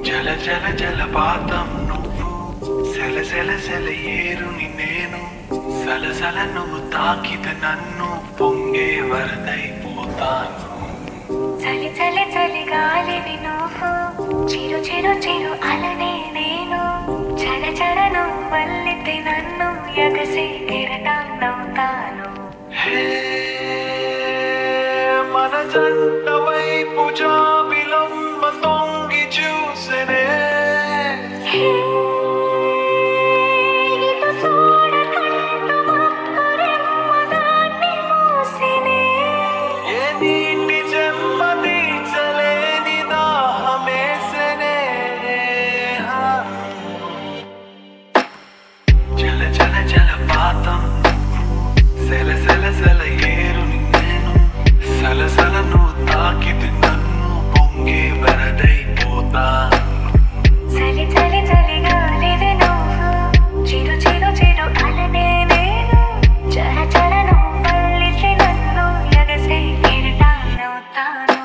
జల జల జలపాతం నువ్వు సెల సెల సెల ఏరుని నేను సలసల నువ్వు తాకిత నన్ను పొంగే వరదైపోతాను చలి చలి చలి గాలివి నువ్వు చిరు చిరు చిరు అలనే నేను చర చర నువ్వు వల్లితే నన్ను ఎగసి కెరటాన్నవుతాను హే మన జంట వైపు జాబిలమ్మ తొంగి చూసెనే హే, ఇటు చూడకంటూ మబ్బురెమ్మ దాన్ని మూసినే. ఏ నీటి జన్మ తీర్చలేని దాహమేసెనే జల జల జలపాతం సెల సెల సెల ఏరుని నేను సలసల నువ్వు తాకితే నన్ను పొంగే వరదైపోతాను చలి చలి చలి గాలివి నువ్వు చిరు చిరు చిరు అలనే నేను చర చర నువ్వు వల్లితే నన్ను ఎగసి కెరటాన్నవుతాను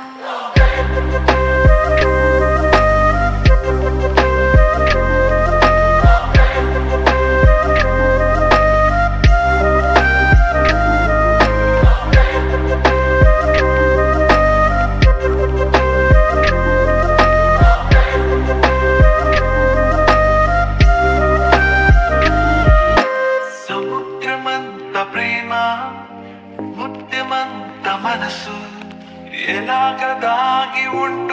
సముద్రమంత ప్రేమ ముత్యమంత మనసు ఎలాగ దాగి ఉంట